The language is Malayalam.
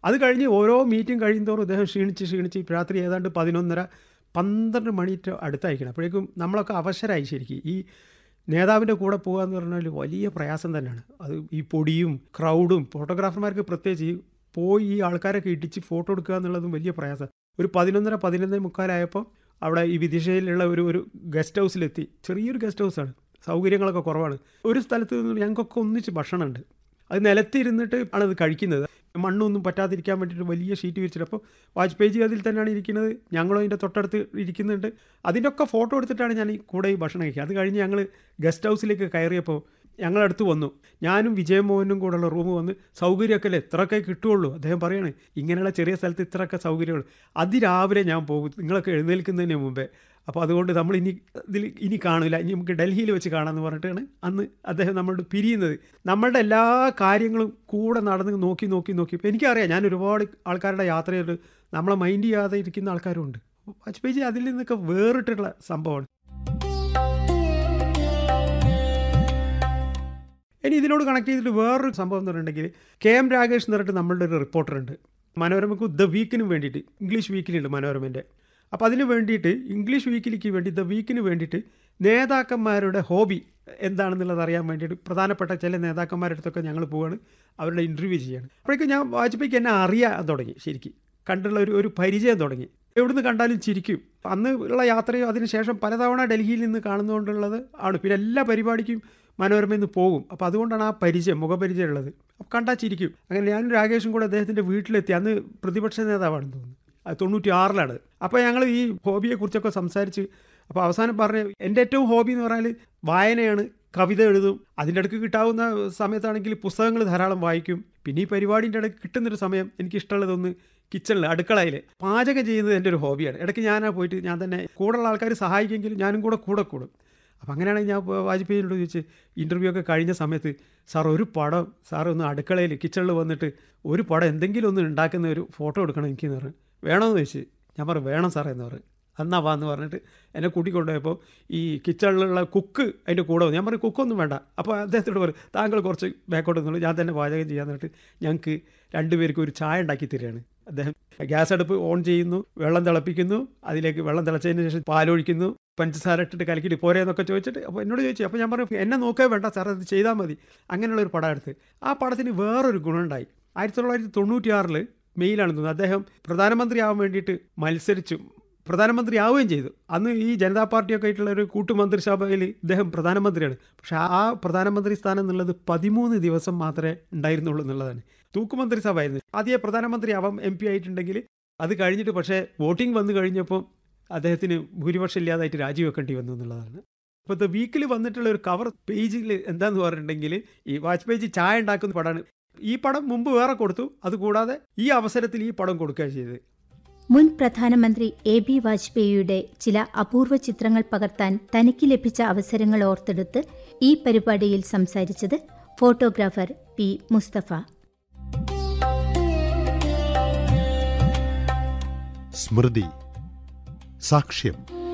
അത് കഴിഞ്ഞ് ഓരോ മീറ്റിംഗ് കഴിയുന്തോറും ഇദ്ദേഹം ക്ഷീണിച്ച് ക്ഷീണിച്ച് രാത്രി ഏതാണ്ട് പതിനൊന്നര പന്ത്രണ്ട് മണിക്ക് അടുത്തായിരിക്കണം അപ്പോഴേക്കും നമ്മളൊക്കെ അവശരായി ശരിക്കും ഈ നേതാവിൻ്റെ കൂടെ പോകുക എന്ന് പറഞ്ഞാൽ വലിയ പ്രയാസം തന്നെയാണ് അത് ഈ പൊടിയും ക്രൗഡും ഫോട്ടോഗ്രാഫർമാർക്ക് പ്രത്യേകിച്ച് ഈ പോയി ഈ ആൾക്കാരൊക്കെ ഇടിച്ച് ഫോട്ടോ എടുക്കുക എന്നുള്ളതും വലിയ പ്രയാസം ഒരു പതിനൊന്നര പതിനൊന്നേ മുക്കാലായപ്പോൾ അവിടെ ഈ വിദിശയിലുള്ള ഒരു ഒരു ഗസ്റ്റ് ഹൗസിലെത്തി ചെറിയൊരു ഗസ്റ്റ് ഹൗസാണ് സൗകര്യങ്ങളൊക്കെ കുറവാണ് ഒരു സ്ഥലത്ത് നിന്ന് ഞങ്ങൾക്കൊക്കെ ഒന്നിച്ച് ഭക്ഷണമുണ്ട് അത് നിലത്തിരുന്നിട്ട് ആണ് അത് കഴിക്കുന്നത് മണ്ണൊന്നും പറ്റാതിരിക്കാൻ വേണ്ടിയിട്ട് വലിയ ഷീറ്റ് വിരിച്ചിട്ട് അപ്പോൾ വാജ്പേയി അതിൽ തന്നെയാണ് ഇരിക്കുന്നത് ഞങ്ങളും അതിൻ്റെ തൊട്ടടുത്ത് ഇരിക്കുന്നുണ്ട് അതിൻ്റെ ഒക്കെ ഫോട്ടോ എടുത്തിട്ടാണ് ഞാൻ ഈ കൂടെ ഈ ഭക്ഷണം കഴിക്കുക അത് കഴിഞ്ഞ് ഞങ്ങൾ ഗസ്റ്റ് ഹൗസിലേക്ക് കയറിയപ്പോൾ ഞങ്ങളടുത്ത് വന്നു ഞാനും വിജയമോഹനും കൂടെയുള്ള റൂം വന്ന് സൗകര്യമൊക്കെ അല്ലേ ഇത്രയൊക്കെ കിട്ടുള്ളൂ അദ്ദേഹം പറയാണ് ഇങ്ങനെയുള്ള ചെറിയ സ്ഥലത്ത് ഇത്രയൊക്കെ സൗകര്യമുള്ളൂ അതിരാവിലെ ഞാൻ പോകും നിങ്ങളൊക്കെ എഴുന്നേൽക്കുന്നതിന് മുമ്പേ അപ്പോൾ അതുകൊണ്ട് നമ്മൾ ഇനി ഇതിൽ ഇനി കാണില്ല ഇനി നമുക്ക് ഡൽഹിയിൽ വെച്ച് കാണാമെന്ന് പറഞ്ഞിട്ടാണ് അന്ന് അദ്ദേഹം നമ്മളോട് പിരിയുന്നത് നമ്മളുടെ എല്ലാ കാര്യങ്ങളും കൂടെ നടന്ന് നോക്കി നോക്കി നോക്കി ഇപ്പോൾ എനിക്കറിയാം ഞാൻ ഒരുപാട് ആൾക്കാരുടെ യാത്രയിൽ നമ്മളെ മൈൻഡ് ചെയ്യാതെ ഇരിക്കുന്ന ആൾക്കാരുണ്ട് വാജ്പേയി അതിൽ നിന്നൊക്കെ വേറിട്ടുള്ള സംഭവമാണ് ഇനി ഇതിനോട് കണക്ട് ചെയ്തിട്ട് വേറൊരു സംഭവം എന്ന് പറഞ്ഞിട്ടുണ്ടെങ്കിൽ കെ എം രാകേഷ് എന്ന് പറഞ്ഞിട്ട് നമ്മളുടെ ഒരു റിപ്പോർട്ടറുണ്ട് മനോരമയ്ക്ക് ദ വീക്കിന് വേണ്ടിയിട്ട് ഇംഗ്ലീഷ് വീക്കിലുണ്ട് മനോരമൻ്റെ അപ്പോൾ അതിന് വേണ്ടിയിട്ട് ഇംഗ്ലീഷ് വീക്കിലേക്ക് വേണ്ടി ദ വീക്കിന് വേണ്ടിയിട്ട് നേതാക്കന്മാരുടെ ഹോബി എന്താണെന്നുള്ളത് അറിയാൻ വേണ്ടിയിട്ട് പ്രധാനപ്പെട്ട ചില നേതാക്കന്മാരുടെ അടുത്തൊക്കെ ഞങ്ങൾ പോവാണ് അവരുടെ ഇൻ്റർവ്യൂ ചെയ്യാണ് അപ്പോഴേക്കും ഞാൻ വാജ്പേയിക്ക് എന്നെ അറിയാൻ തുടങ്ങി ശരിക്കും കണ്ടുള്ള ഒരു ഒരു പരിചയം തുടങ്ങി എവിടുന്ന് കണ്ടാലും ചിരിക്കും അന്ന് ഉള്ള യാത്രയും അതിനുശേഷം പലതവണ ഡൽഹിയിൽ നിന്ന് കാണുന്നതുകൊണ്ടുള്ളത് ആണ് പിന്നെ എല്ലാ പരിപാടിക്കും മനോരമയിൽ നിന്ന് പോകും അപ്പോൾ അതുകൊണ്ടാണ് ആ പരിചയം മുഖപരിചയം ഉള്ളത് അപ്പോൾ കണ്ടാൽ ചിരിക്കും അങ്ങനെ ഞാനും രാകേഷും കൂടെ അദ്ദേഹത്തിൻ്റെ വീട്ടിലെത്തി അന്ന് പ്രതിപക്ഷ നേതാവാണെന്ന് തോന്നുന്നു അത് തൊണ്ണൂറ്റി ആറിലാണ് അപ്പോൾ ഞങ്ങൾ ഈ ഹോബിയെക്കുറിച്ചൊക്കെ സംസാരിച്ച് അപ്പോൾ അവസാനം പറഞ്ഞ എൻ്റെ ഏറ്റവും ഹോബി എന്ന് പറഞ്ഞാൽ വായനയാണ് കവിത എഴുതും അതിൻ്റെ ഇടയ്ക്ക് കിട്ടാവുന്ന സമയത്താണെങ്കിൽ പുസ്തകങ്ങൾ ധാരാളം വായിക്കും പിന്നെ ഈ പരിപാടിൻ്റെ ഇടയ്ക്ക് കിട്ടുന്നൊരു സമയം എനിക്കിഷ്ടമുള്ളതൊന്ന് കിച്ചണിൽ അടുക്കളയിൽ പാചകം ചെയ്യുന്നത് എൻ്റെ ഒരു ഹോബിയാണ് ഇടയ്ക്ക് ഞാനാ പോയിട്ട് ഞാൻ തന്നെ കൂടെയുള്ള ആൾക്കാർ സഹായിക്കുമെങ്കിലും ഞാനും കൂടെ കൂടെ കൂടും അപ്പം അങ്ങനെയാണെങ്കിൽ ഞാൻ വാജ്പേയിനോട് ചോദിച്ച് ഇൻ്റർവ്യൂ ഒക്കെ കഴിഞ്ഞ സമയത്ത് സാർ ഒരു പടം സാർ ഒന്ന് അടുക്കളയിൽ കിച്ചണിൽ വന്നിട്ട് ഒരു പടം എന്തെങ്കിലും ഒന്ന് ഉണ്ടാക്കുന്ന ഒരു ഫോട്ടോ എടുക്കണം എനിക്കെന്ന് പറഞ്ഞു വേണമെന്ന് ചോദിച്ച് ഞാൻ പറഞ്ഞു വേണം സാറേ എന്ന് പറഞ്ഞു എന്നാ വാ എന്ന് പറഞ്ഞിട്ട് എന്നെ കൂട്ടിക്കൊണ്ടുപോയപ്പോൾ ഈ കിച്ചണിലുള്ള കുക്ക് അതിൻ്റെ കൂടെ വന്നു ഞാൻ പറഞ്ഞു കുക്കൊന്നും വേണ്ട അപ്പോൾ അദ്ദേഹത്തോട് പറയും താങ്കൾ കുറച്ച് ബാക്കോട്ട് നിന്നുള്ളൂ ഞാൻ തന്നെ പാചകം ചെയ്യാൻ എന്നിട്ട് ഞങ്ങൾക്ക് രണ്ടുപേർക്കും ഒരു ചായ ഉണ്ടാക്കി തരികയാണ് അദ്ദേഹം ഗ്യാസ് അടുപ്പ് ഓൺ ചെയ്യുന്നു വെള്ളം തിളപ്പിക്കുന്നു അതിലേക്ക് വെള്ളം തിളച്ചതിന് ശേഷം പാലൊഴിക്കുന്നു പഞ്ചസാര ഇട്ടിട്ട് കലക്കിയിട്ട് പോരെ എന്നൊക്കെ ചോദിച്ചിട്ട് അപ്പോൾ എന്നോട് ചോദിച്ചു അപ്പോൾ ഞാൻ പറഞ്ഞു എന്നെ നോക്കേ വേണ്ട സാർ അത് ചെയ്താൽ മതി അങ്ങനെയുള്ള ഒരു പടം എടുത്ത് ആ പടത്തിന് വേറൊരു ഗുണമുണ്ടായി ആയിരത്തി തൊള്ളായിരത്തി തൊണ്ണൂറ്റിയാറിൽ മെയിലാണെന്ന് തോന്നുന്നു അദ്ദേഹം പ്രധാനമന്ത്രി ആവാൻ വേണ്ടിയിട്ട് മത്സരിച്ചു പ്രധാനമന്ത്രി ആവുകയും ചെയ്തു അന്ന് ഈ ജനതാ പാർട്ടിയൊക്കെ ആയിട്ടുള്ള ഒരു കൂട്ടുമന്ത്രിസഭയിൽ ഇദ്ദേഹം പ്രധാനമന്ത്രിയാണ് പക്ഷേ ആ പ്രധാനമന്ത്രി സ്ഥാനം എന്നുള്ളത് പതിമൂന്ന് ദിവസം മാത്രമേ ഉണ്ടായിരുന്നുള്ളൂ എന്നുള്ളതാണ് തൂക്കുമന്ത്രിസഭ ആയിരുന്നു ആദ്യം പ്രധാനമന്ത്രി ആവാം എം പി ആയിട്ടുണ്ടെങ്കിൽ അത് കഴിഞ്ഞിട്ട് പക്ഷേ വോട്ടിംഗ് വന്നു കഴിഞ്ഞപ്പോൾ അദ്ദേഹത്തിന് ഭൂരിപക്ഷം ഇല്ലാതായിട്ട് രാജിവെക്കേണ്ടി വന്നു എന്നുള്ളതാണ് ഇപ്പോഴത്തെ വീക്കിൽ വന്നിട്ടുള്ള ഒരു കവർ പേജിൽ എന്താന്ന് പറഞ്ഞിട്ടുണ്ടെങ്കിൽ ഈ വാജ്പേയി ചായ ഉണ്ടാക്കുന്ന പടമാണ് ഈ പടം മുമ്പ് വേറെ കൊടുത്തു അതുകൂടാതെ ഈ അവസരത്തിൽ ഈ പടം കൊടുക്കുക ചെയ്തത് മുൻ പ്രധാനമന്ത്രി എ ബി വാജ്പേയിയുടെ ചില അപൂർവ ചിത്രങ്ങൾ പകർത്താൻ തനിക്ക് ലഭിച്ച അവസരങ്ങൾ ഓർത്തെടുത്ത് ഈ പരിപാടിയിൽ സംസാരിച്ചത് ഫോട്ടോഗ്രാഫർ പി മുസ്തഫ സ്മൃതി സാക്ഷ്യം